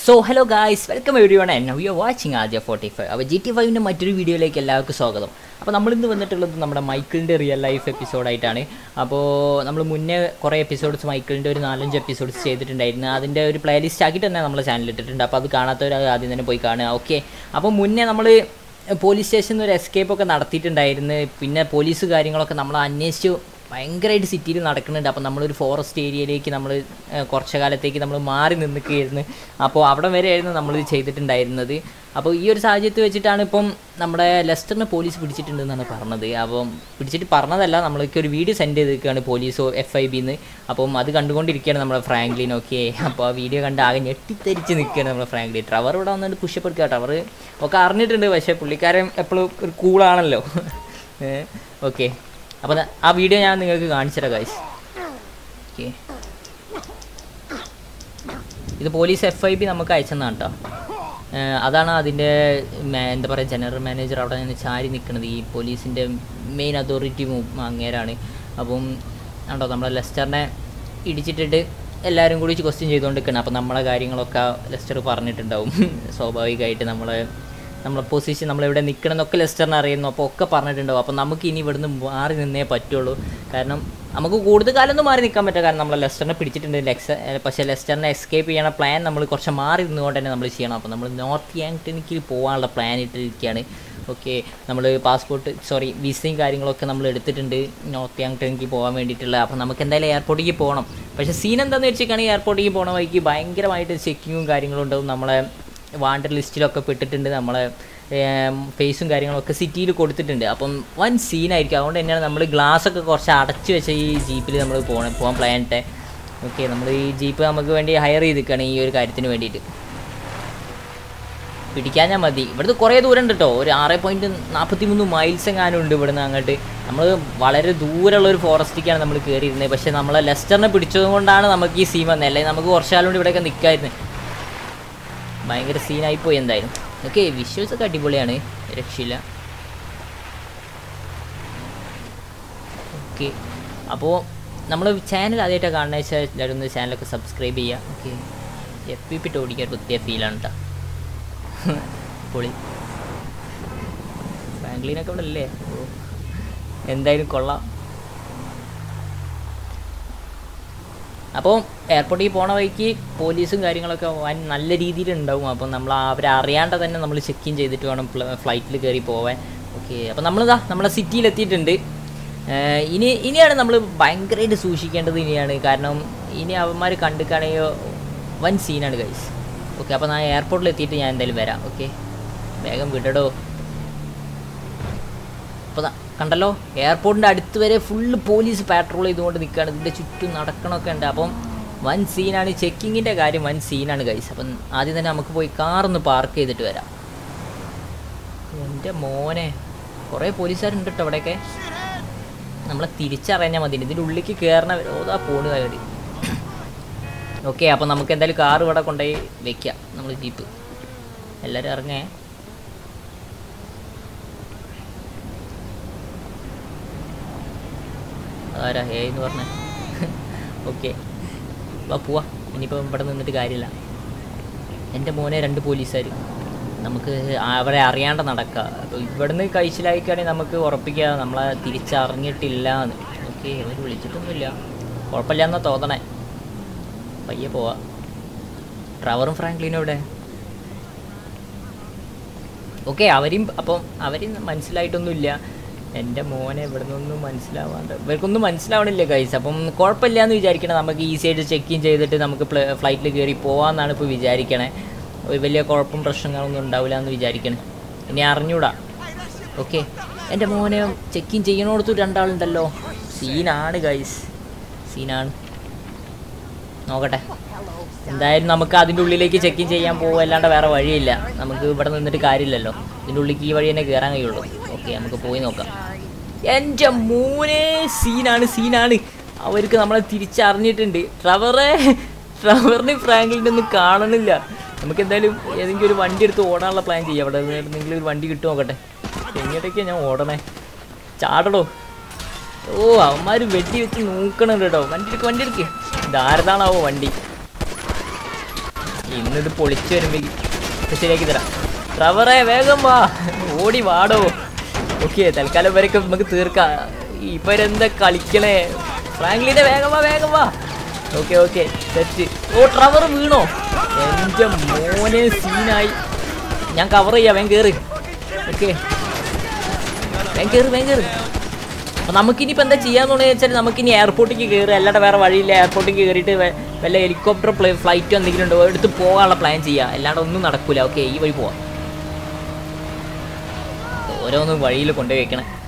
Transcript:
so hello guys welcome everyone now you are watching ആദ്യ forty five അപ്പോൾ G T ഫൈവിൻ്റെ മറ്റൊരു വീഡിയോയിലേക്ക് എല്ലാവർക്കും സ്വാഗതം അപ്പോൾ നമ്മളിന്ന് വന്നിട്ടുള്ളത് നമ്മുടെ മൈക്കിളിൻ്റെ റിയൽ ലൈഫ് എപ്പിസോഡായിട്ടാണ് അപ്പോൾ നമ്മൾ മുന്നേ കുറേ എപ്പിസോഡ്സ് മൈക്കിളിൻ്റെ ഒരു നാലഞ്ച് എപ്പിസോഡ്സ് ചെയ്തിട്ടുണ്ടായിരുന്നു അതിൻ്റെ ഒരു പ്ലേലിസ്റ്റ് ആക്കിയിട്ട് തന്നെ നമ്മൾ ചാനൽ ഇട്ടിട്ടുണ്ട് അപ്പോൾ അത് കാണാത്തവർ അത് ആദ്യം തന്നെ പോയി കാണുക ഓക്കെ അപ്പോൾ മുന്നേ നമ്മൾ പോലീസ് സ്റ്റേഷനിൽ ഒരു എസ്കേപ്പ് ഒക്കെ നടത്തിയിട്ടുണ്ടായിരുന്നു പിന്നെ പോലീസ് കാര്യങ്ങളൊക്കെ നമ്മൾ അന്വേഷിച്ചു ഭയങ്കരമായിട്ട് സിറ്റിയിൽ നടക്കുന്നുണ്ട് അപ്പോൾ നമ്മളൊരു ഫോറസ്റ്റ് ഏരിയയിലേക്ക് നമ്മൾ കുറച്ച് കാലത്തേക്ക് നമ്മൾ മാറി നിൽക്കുകയായിരുന്നു അപ്പോൾ അവിടെ വരെയായിരുന്നു നമ്മൾ ചെയ്തിട്ടുണ്ടായിരുന്നത് അപ്പോൾ ഈ ഒരു സാഹചര്യത്തിൽ വെച്ചിട്ടാണ് ഇപ്പം നമ്മുടെ ലെസ്റ്ററിനെ പോലീസ് പിടിച്ചിട്ടുണ്ടെന്നാണ് പറഞ്ഞത് അപ്പം പിടിച്ചിട്ട് പറഞ്ഞതല്ല നമ്മൾക്ക് ഒരു വീഡിയോ സെൻഡ് ചെയ്തിരിക്കുകയാണ് പോലീസോ എഫ് ഐ ബിന്ന് അപ്പം അത് കണ്ടുകൊണ്ടിരിക്കുകയാണ് നമ്മുടെ ഫ്രാങ്ക്ലിൻ ഓക്കെ അപ്പോൾ ആ വീഡിയോ കണ്ട് ആകെ ഞെട്ടിത്തെരിച്ച് നിൽക്കുകയാണ് നമ്മുടെ ഫ്രാങ്ക്ലിൻ ട്രവർ ഇവിടെ വന്നിട്ട് പുഷപ്പ് എടുക്കുക ട്രവർ ഒക്കെ അറിഞ്ഞിട്ടുണ്ട് പക്ഷേ പുള്ളിക്കാരൻ എപ്പോഴും ഒരു കൂളാണല്ലോ ഓക്കെ അപ്പോൾ ദാ ആ വീഡിയോ ഞാൻ നിങ്ങൾക്ക് കാണിച്ചുതരാം ഗൈസ് ഓക്കെ ഇത് പോലീസ് എഫ് ഐ ബി നമുക്ക് അയച്ചെന്നാണ് കേട്ടോ അതാണ് അതിൻ്റെ എന്താ പറയുക ജനറൽ മാനേജർ അവിടെ നിന്ന് ചാരി നിൽക്കുന്നത് ഈ പോലീസിൻ്റെ മെയിൻ അതോറിറ്റി അങ്ങേരാണ് അപ്പം കണ്ടോ നമ്മളെ ലെസ്റ്ററിനെ ഇടിച്ചിട്ടിട്ട് എല്ലാവരും കൂടി ക്വസ്റ്റ്യൻ ചെയ്തുകൊണ്ടിരിക്കണം അപ്പോൾ നമ്മളെ കാര്യങ്ങളൊക്കെ ലെസ്റ്റർ പറഞ്ഞിട്ടുണ്ടാവും സ്വാഭാവികമായിട്ട് നമ്മളെ നമ്മളെ പൊസിഷൻ നമ്മളെവിടെ നിൽക്കണം എന്നൊക്കെ ലെസ്റ്ററിന് അറിയുന്നു അപ്പോൾ ഒക്കെ പറഞ്ഞിട്ടുണ്ടാവും അപ്പോൾ നമുക്ക് ഇനി ഇവിടുന്ന് മാറി നിന്നേ പറ്റുള്ളൂ കാരണം നമുക്ക് കൂടുതൽ കാലമൊന്നും മാറി നിൽക്കാൻ പറ്റില്ല കാരണം നമ്മൾ ലെസ്റ്ററിനെ പിടിച്ചിട്ടുണ്ട് ലെക്സ് പക്ഷേ ലെസ്റ്ററിനെ എസ്കേപ്പ് ചെയ്യണ പ്ലാൻ നമ്മൾ കുറച്ച് മാറി നിന്നുകൊണ്ട് തന്നെ നമ്മൾ ചെയ്യണം അപ്പോൾ നമ്മൾ നോർത്ത് യാങ്ടണിക്ക് പോകാനുള്ള പ്ലാൻ ഇട്ടിരിക്കുകയാണ് ഓക്കെ നമ്മൾ പാസ്പോർട്ട് സോറി വിസയും കാര്യങ്ങളൊക്കെ നമ്മൾ എടുത്തിട്ടുണ്ട് നോർത്ത് യാങ്ടണിക്ക് പോകാൻ വേണ്ടിയിട്ടുള്ള അപ്പോൾ നമുക്ക് എന്തായാലും എയർപോർട്ടിലേക്ക് പോകണം പക്ഷേ സീൻ എന്താണെന്ന് വെച്ചിട്ടാണെങ്കിൽ എയർപോർട്ടിലേക്ക് പോകണ വഴിക്ക് ഭയങ്കരമായിട്ട് ചെക്കിങ്ങും കാര്യങ്ങളും ഉണ്ടാവും നമ്മളെ വാണ്ടർ ലിസ്റ്റിലൊക്കെ പെട്ടിട്ടുണ്ട് നമ്മളെ ഫേസും കാര്യങ്ങളൊക്കെ സിറ്റിയിൽ കൊടുത്തിട്ടുണ്ട് അപ്പം വൻ സീനായിരിക്കും അതുകൊണ്ട് തന്നെയാണ് നമ്മൾ ഗ്ലാസ് ഒക്കെ കുറച്ച് അടച്ചു വെച്ച ഈ ജീപ്പിൽ നമ്മൾ പോകണം പോകാൻ പ്ലാനിട്ടെ ഓക്കെ നമ്മൾ ഈ ജീപ്പ് നമുക്ക് വേണ്ടി ഹയർ ചെയ്തിരിക്കുകയാണ് ഈ ഒരു കാര്യത്തിന് വേണ്ടിയിട്ട് പിടിക്കാൻ ഞാൻ മതി ഇവിടുന്ന് കുറേ ദൂരം ഉണ്ട് കേട്ടോ ഒരു ആറ് പോയിൻറ്റ് നാൽപ്പത്തി മൂന്ന് മൈൽസ് എങ്ങാനും ഉണ്ട് ഇവിടുന്ന് അങ്ങോട്ട് നമ്മൾ വളരെ ദൂരമുള്ള ഒരു ഫോറസ്റ്റിലേക്കാണ് നമ്മൾ കയറിയിരുന്നത് പക്ഷേ നമ്മളെ ലെസ്റ്ററിനെ പിടിച്ചത് കൊണ്ടാണ് നമുക്ക് ഈ സീൻ വന്നത് അല്ലെങ്കിൽ നമുക്ക് കുറച്ചാലും കൊണ്ട് ഇവിടെയൊക്കെ നിൽക്കായിരുന്നു ഭയങ്കര സീനായിപ്പോയി എന്തായാലും ഓക്കെ വിഷ്വൽസ് ഒക്കെ അടിപൊളിയാണ് രക്ഷയില്ല ഓക്കെ അപ്പോൾ നമ്മൾ ചാനൽ ആദ്യമായിട്ടാണ് കാണുന്ന വെച്ചാൽ എല്ലാവരും ഒന്ന് ചാനലൊക്കെ സബ്സ്ക്രൈബ് ചെയ്യുക ഓക്കെ എഫ് പി പിട്ട് ഓടിക്കാൻ ഒരു പ്രത്യേക ഫീലാണ് കേട്ടോ പൊളി ഫ്രാങ്ക്ലിനൊക്കെ ഇവിടെ അല്ലേ ഓ എന്തായാലും കൊള്ളാം അപ്പോൾ എയർപോർട്ടിൽ പോണ വഴിക്ക് പോലീസും കാര്യങ്ങളൊക്കെ വൻ നല്ല രീതിയിൽ ഉണ്ടാവും അപ്പോൾ നമ്മൾ അവരെ അറിയാണ്ട് തന്നെ നമ്മൾ ചെക്ക് ഇൻ ചെയ്തിട്ട് വേണം ഫ്ലൈറ്റിൽ കയറി പോവാൻ ഓക്കെ അപ്പോൾ നമ്മളിതാ നമ്മളെ സിറ്റിയിൽ എത്തിയിട്ടുണ്ട് ഇനി ഇനിയാണ് നമ്മൾ ഭയങ്കരമായിട്ട് സൂക്ഷിക്കേണ്ടത് ഇനിയാണ് കാരണം ഇനി അവന്മാർ കണ്ടിക്കാണെങ്കിൽ വൻ സീനാണ് ഗൈസ് ഓക്കെ അപ്പോൾ ഞാൻ എയർപോർട്ടിൽ എത്തിയിട്ട് ഞാൻ എന്തായാലും വരാം ഓക്കെ വേഗം വിടടോ അപ്പോൾ കണ്ടല്ലോ എയർപോർട്ടിൻ്റെ അടുത്ത് വരെ ഫുള്ള് പോലീസ് പാട്രോൾ ചെയ്തുകൊണ്ട് നിൽക്കുകയാണ് ഇതിൻ്റെ ചുറ്റും നടക്കണമൊക്കെ ഉണ്ട് അപ്പം വൻ സീനാണ് ചെക്കിങ്ങിൻ്റെ കാര്യം വൻ സീനാണ് ഗൈസ് അപ്പം ആദ്യം തന്നെ നമുക്ക് പോയി കാറൊന്ന് പാർക്ക് ചെയ്തിട്ട് വരാം എൻ്റെ മോനെ കുറേ പോലീസുകാരുണ്ട് കേട്ടോ അവിടെയൊക്കെ നമ്മളെ തിരിച്ചറിഞ്ഞാൽ മതി ഇതിൻ്റെ ഉള്ളിലേക്ക് കയറണ ഓതാ പോണ് കയറി ഓക്കെ അപ്പോൾ നമുക്ക് എന്തായാലും കാർ ഇവിടെ കൊണ്ടുപോയി വെക്കാം നമ്മൾ ജീപ്പ് എല്ലാവരും ഇറങ്ങേ ആരാ ഏ എന്ന് പറഞ്ഞ ഓക്കെ വാ പോവാ ഇനിയിപ്പോൾ ഇവിടെ നിന്നിട്ട് കാര്യമില്ല എൻ്റെ മോനെ രണ്ട് പോലീസുകാർ നമുക്ക് അവരെ അറിയാണ്ട് നടക്കുക അപ്പോൾ ഇവിടുന്ന് കഴിച്ചിലായിക്കാണെങ്കിൽ നമുക്ക് ഉറപ്പിക്കുക നമ്മളെ തിരിച്ചറിഞ്ഞിട്ടില്ല എന്ന് ഓക്കെ അവർ വിളിച്ചിട്ടൊന്നുമില്ല കുഴപ്പമില്ല എന്നാ തോന്നണേ പയ്യെ പോവാ ട്രവറും ഫ്രാങ്ക്ലിനും ഇവിടെ ഓക്കെ അവരും അപ്പം അവരും മനസ്സിലായിട്ടൊന്നുമില്ല എൻ്റെ മോനെ ഇവിടെ നിന്നൊന്നും മനസ്സിലാവാണ്ട് ഇവർക്കൊന്നും മനസ്സിലാവണില്ല കൈസ് അപ്പം കുഴപ്പമില്ല എന്ന് വിചാരിക്കണം നമുക്ക് ഈസി ആയിട്ട് ചെക്ക് ഇൻ ചെയ്തിട്ട് നമുക്ക് ഫ്ലൈറ്റിൽ കയറി പോകാമെന്നാണ് ഇപ്പോൾ വിചാരിക്കണേ ഒരു വലിയ കുഴപ്പം പ്രശ്നങ്ങളൊന്നും ഉണ്ടാവില്ല എന്ന് വിചാരിക്കണേ ഇനി അറിഞ്ഞൂടാ ഓക്കെ എൻ്റെ മോനെ ചെക്ക് ഇൻ ചെയ്യണോടത്ത് രണ്ടാളുണ്ടല്ലോ സീനാണ് ഗൈസ് സീനാണ് നോക്കട്ടെ എന്തായാലും നമുക്ക് അതിൻ്റെ ഉള്ളിലേക്ക് ചെക്ക് ഇൻ ചെയ്യാൻ പോകുക അല്ലാണ്ട് വേറെ വഴിയില്ല നമുക്ക് ഇവിടെ നിന്നിട്ട് കാര്യമില്ലല്ലോ ഇതിൻ്റെ ഉള്ളിലേക്ക് ഈ വഴി തന്നെ കയറാൻ കഴിയുള്ളൂ ഓക്കെ നമുക്ക് പോയി നോക്കാം എൻ്റെ മൂനെ സീനാണ് സീനാണ് അവർക്ക് നമ്മളെ തിരിച്ചറിഞ്ഞിട്ടുണ്ട് ട്രവറെ ട്രവറിന് ഫ്രാങ്കിലിൻ്റെ ഒന്നും കാണണില്ല നമുക്ക് എന്തായാലും ഏതെങ്കിലും ഒരു വണ്ടി എടുത്ത് ഓടാനുള്ള പ്ലാൻ ചെയ്യാം അവിടെ എന്തെങ്കിലും ഒരു വണ്ടി കിട്ടും നോക്കട്ടെ എങ്ങോട്ടേക്കാണ് ഞാൻ ഓടണേ ചാടടോ ഓ അവന്മാർ വെട്ടി വെച്ച് നോക്കണുണ്ട് കേട്ടോ വണ്ടി എടുക്ക് വണ്ടി എടുക്ക് ഇതാരതാണാവോ വണ്ടി ഇന്നിത് പൊളിച്ചു വരുമ്പോൾ ശരിയാക്കി തരാം ട്രവറെ വേഗം വാ ഓടി വാടോ ഓക്കെ തൽക്കാലം വരെയൊക്കെ നമുക്ക് തീർക്കാം ഇവരെന്താ കളിക്കണേ ഫ്രാങ്ക്ലിനെ വേഗം വാ വേഗം വാ ഓക്കെ ഓക്കെ സെറ്റ് ഓ ട്രവർ വീണോ എൻ്റെ മോനെ സീനായി ഞാൻ കവർ ചെയ്യാം വേഗം കയറി ഓക്കെ വേഗം കയറി വേഗം കയറി അപ്പോൾ നമുക്കിനിയിപ്പോൾ എന്താ ചെയ്യാന്ന് വെച്ചാൽ നമുക്കിനി എയർപോർട്ടിലേക്ക് കയറുക അല്ലാതെ വേറെ വഴിയില്ല എയർപോർട്ടിലേക്ക് കയറിയിട്ട് വെ- വല്ല ഹെലികോപ്റ്റർ ഫ്ലൈറ്റോ എന്തെങ്കിലും ഉണ്ടോ എടുത്ത് പോകാനുള്ള പ്ലാൻ ചെയ്യുക അല്ലാണ്ട് ഒന്നും നടക്കൂല ഓക്കെ ഈ വഴി പോവാം ഓരോന്നും വഴിയിൽ കൊണ്ടുപോയി വെക്കണം